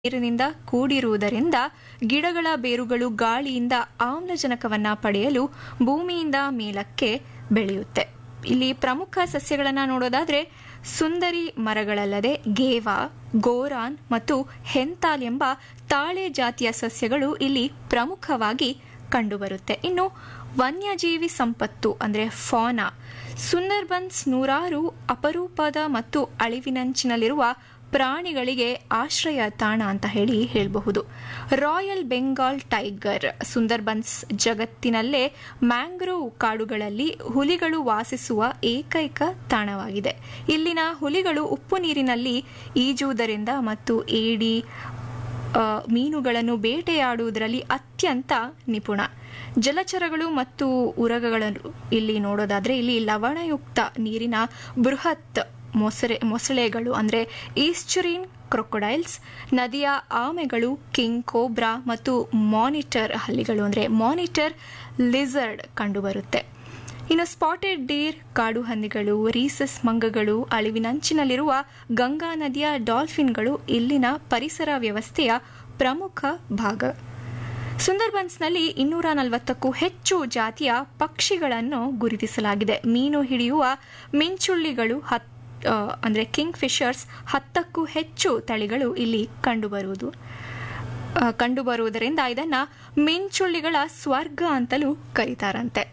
ನೀರಿನಿಂದ ಕೂಡಿರುವುದರಿಂದ ಗಿಡಗಳ ಬೇರುಗಳು ಗಾಳಿಯಿಂದ ಆಮ್ಲಜನಕವನ್ನ ಪಡೆಯಲು ಭೂಮಿಯಿಂದ ಮೇಲಕ್ಕೆ ಬೆಳೆಯುತ್ತೆ ಇಲ್ಲಿ ಪ್ರಮುಖ ಸಸ್ಯಗಳನ್ನ ನೋಡೋದಾದ್ರೆ ಸುಂದರಿ ಮರಗಳಲ್ಲದೆ ಗೇವ ಗೋರಾನ್ ಮತ್ತು ಹೆಂತಾಲ್ ಎಂಬ ತಾಳೆ ಜಾತಿಯ ಸಸ್ಯಗಳು ಇಲ್ಲಿ ಪ್ರಮುಖವಾಗಿ ಕಂಡುಬರುತ್ತೆ ಇನ್ನು ವನ್ಯಜೀವಿ ಸಂಪತ್ತು ಅಂದ್ರೆ ಫಾನಾ ಸುಂದರ್ಬನ್ಸ್ ನೂರಾರು ಅಪರೂಪದ ಮತ್ತು ಅಳಿವಿನಂಚಿನಲ್ಲಿರುವ ಪ್ರಾಣಿಗಳಿಗೆ ಆಶ್ರಯ ತಾಣ ಅಂತ ಹೇಳಿ ಹೇಳಬಹುದು ರಾಯಲ್ ಬೆಂಗಾಲ್ ಟೈಗರ್ ಸುಂದರ್ಬನ್ಸ್ ಜಗತ್ತಿನಲ್ಲೇ ಮ್ಯಾಂಗ್ರೋವ್ ಕಾಡುಗಳಲ್ಲಿ ಹುಲಿಗಳು ವಾಸಿಸುವ ಏಕೈಕ ತಾಣವಾಗಿದೆ ಇಲ್ಲಿನ ಹುಲಿಗಳು ಉಪ್ಪು ನೀರಿನಲ್ಲಿ ಈಜುವುದರಿಂದ ಮತ್ತು ಏಡಿ ಆ, ಮೀನುಗಳನ್ನು ಬೇಟೆಯಾಡುವುದರಲ್ಲಿ ಅತ್ಯಂತ ನಿಪುಣ ಜಲಚರಗಳು ಮತ್ತು ಉರಗಗಳನ್ನು ಇಲ್ಲಿ ನೋಡೋದಾದ್ರೆ ಇಲ್ಲಿ ಲವಣಯುಕ್ತ ನೀರಿನ ಬೃಹತ್ ಮೊಸರೆ ಮೊಸಳೆಗಳು ಅಂದರೆ ಈಸ್ಚುರಿನ್ ಕ್ರೊಕೊಡೈಲ್ಸ್ ನದಿಯ ಆಮೆಗಳು ಕಿಂಗ್ ಕೋಬ್ರಾ ಮತ್ತು ಮಾನಿಟರ್ ಹಲ್ಲಿಗಳು ಅಂದರೆ ಮಾನಿಟರ್ ಲಿಸರ್ಡ್ ಕಂಡುಬರುತ್ತೆ ಇನ್ನು ಸ್ಪಾಟೆಡ್ ಡೀರ್ ಕಾಡು ಹಂದಿಗಳು ರೀಸಸ್ ಮಂಗಗಳು ಅಳಿವಿನಂಚಿನಲ್ಲಿರುವ ಗಂಗಾ ನದಿಯ ಡಾಲ್ಫಿನ್ಗಳು ಇಲ್ಲಿನ ಪರಿಸರ ವ್ಯವಸ್ಥೆಯ ಪ್ರಮುಖ ಭಾಗ ಸುಂದರ್ಬನ್ಸ್ನಲ್ಲಿ ಇನ್ನೂರ ನಲವತ್ತಕ್ಕೂ ಹೆಚ್ಚು ಜಾತಿಯ ಪಕ್ಷಿಗಳನ್ನು ಗುರುತಿಸಲಾಗಿದೆ ಮೀನು ಹಿಡಿಯುವ ಮಿಂಚುಳ್ಳಿಗಳು ಹತ್ ಆ, ಅಂದ್ರೆ ಕಿಂಗ್ ಫಿಶರ್ಸ್ ಹತ್ತಕ್ಕೂ ಹೆಚ್ಚು ತಳಿಗಳು ಇಲ್ಲಿ ಕಂಡುಬರುವುದು ಆ, ಕಂಡುಬರುವುದರಿಂದ ಇದನ್ನ ಮಿಂಚುಳ್ಳಿಗಳ ಸ್ವರ್ಗ ಅಂತಲೂ ಕರೀತಾರಂತೆ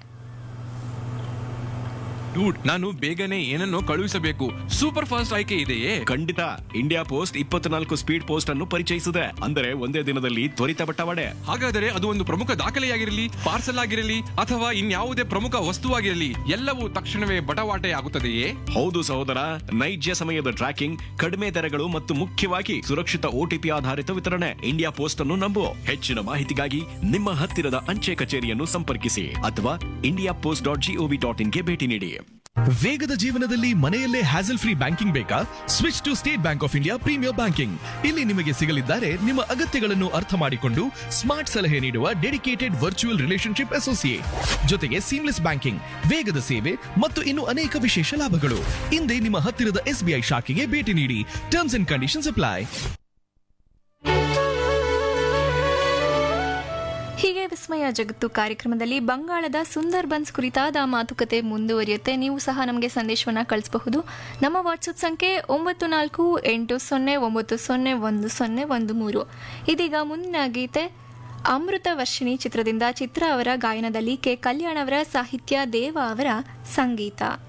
ಡೂಡ್ ನಾನು ಬೇಗನೆ ಏನನ್ನೋ ಕಳುಹಿಸಬೇಕು ಸೂಪರ್ ಫಾಸ್ಟ್ ಆಯ್ಕೆ ಇದೆಯೇ ಖಂಡಿತ ಇಂಡಿಯಾ ಪೋಸ್ಟ್ ಇಪ್ಪತ್ನಾಲ್ಕು ಸ್ಪೀಡ್ ಪೋಸ್ಟ್ ಅನ್ನು ಪರಿಚಯಿಸಿದೆ ಅಂದರೆ ಒಂದೇ ದಿನದಲ್ಲಿ ತ್ವರಿತ ಬಟ್ಟವಾಡೆ ಹಾಗಾದರೆ ಅದು ಒಂದು ಪ್ರಮುಖ ದಾಖಲೆಯಾಗಿರಲಿ ಪಾರ್ಸಲ್ ಆಗಿರಲಿ ಅಥವಾ ಇನ್ಯಾವುದೇ ಪ್ರಮುಖ ವಸ್ತುವಾಗಿರಲಿ ಎಲ್ಲವೂ ತಕ್ಷಣವೇ ಬಟವಾಟೆ ಆಗುತ್ತದೆಯೇ ಹೌದು ಸಹೋದರ ನೈಜ ಸಮಯದ ಟ್ರ್ಯಾಕಿಂಗ್ ಕಡಿಮೆ ದರಗಳು ಮತ್ತು ಮುಖ್ಯವಾಗಿ ಸುರಕ್ಷಿತ ಓಟಿಪಿ ಆಧಾರಿತ ವಿತರಣೆ ಇಂಡಿಯಾ ಪೋಸ್ಟ್ ಅನ್ನು ನಂಬು ಹೆಚ್ಚಿನ ಮಾಹಿತಿಗಾಗಿ ನಿಮ್ಮ ಹತ್ತಿರದ ಅಂಚೆ ಕಚೇರಿಯನ್ನು ಸಂಪರ್ಕಿಸಿ ಅಥವಾ India Post dot GOV dot ಇನ್ಗೆ ಭೇಟಿ ನೀಡಿ ವೇಗದ ಜೀವನದಲ್ಲಿ ಮನೆಯಲ್ಲೇ ಹ್ಯಾಸಲ್ ಫ್ರೀ ಬ್ಯಾಂಕಿಂಗ್ ಬೇಕಾ switch to State Bank of India premier banking ಇಲ್ಲಿ ನಿಮಗೆ ಸಿಗಲಿದ್ದಾರೆ ನಿಮ್ಮ ಅಗತ್ಯಗಳನ್ನು ಅರ್ಥ ಮಾಡಿಕೊಂಡು ಸ್ಮಾರ್ಟ್ ಸಲಹೆ ನೀಡುವ ಡೆಡಿಕೇಟೆಡ್ ವರ್ಚುವಲ್ ರಿಲೇಶನ್ಶಿಪ್ ಅಸೋಸಿಯೇಟ್ ಜೊತೆಗೆ ಸೀಮ್ಲೆಸ್ ಬ್ಯಾಂಕಿಂಗ್ ವೇಗದ ಸೇವೆ ಮತ್ತು ಇನ್ನು ಅನೇಕ ವಿಶೇಷ ಲಾಭಗಳು ಹಿಂದೆ ನಿಮ್ಮ ಹತ್ತಿರದ ಎಸ್ಬಿಐ ಶಾಖೆಗೆ ಭೇಟಿ ನೀಡಿ ಟರ್ಮ್ಸ್ ಅಂಡ್ ಕಂಡೀಷನ್ಸ್ ಅಪ್ಲೈ ಹೀಗೆ ವಿಸ್ಮಯ ಜಗತ್ತು ಕಾರ್ಯಕ್ರಮದಲ್ಲಿ ಬಂಗಾಳದ ಸುಂದರ್ಬನ್ಸ್ ಕುರಿತಾದ ಮಾತುಕತೆ ಮುಂದುವರಿಯುತ್ತೆ ನೀವು ಸಹ ನಮಗೆ ಸಂದೇಶವನ್ನ ಕಳಿಸಬಹುದು ನಮ್ಮ ವಾಟ್ಸಪ್ ಸಂಖ್ಯೆ ಒಂಬತ್ತು ನಾಲ್ಕು ಎಂಟು ಸೊನ್ನೆ ಒಂಬತ್ತು ಸೊನ್ನೆ ಒಂದು ಸೊನ್ನೆ ಒಂದು ಮೂರು ಇದೀಗ ಮುಂದಿನ ಗೀತೆ ಅಮೃತ ವರ್ಷಿಣಿ ಚಿತ್ರದಿಂದ ಚಿತ್ರ ಅವರ ಗಾಯನದಲ್ಲಿ ಕೆ ಕಲ್ಯಾಣ್ ಅವರ ಸಾಹಿತ್ಯ ದೇವ ಅವರ ಸಂಗೀತ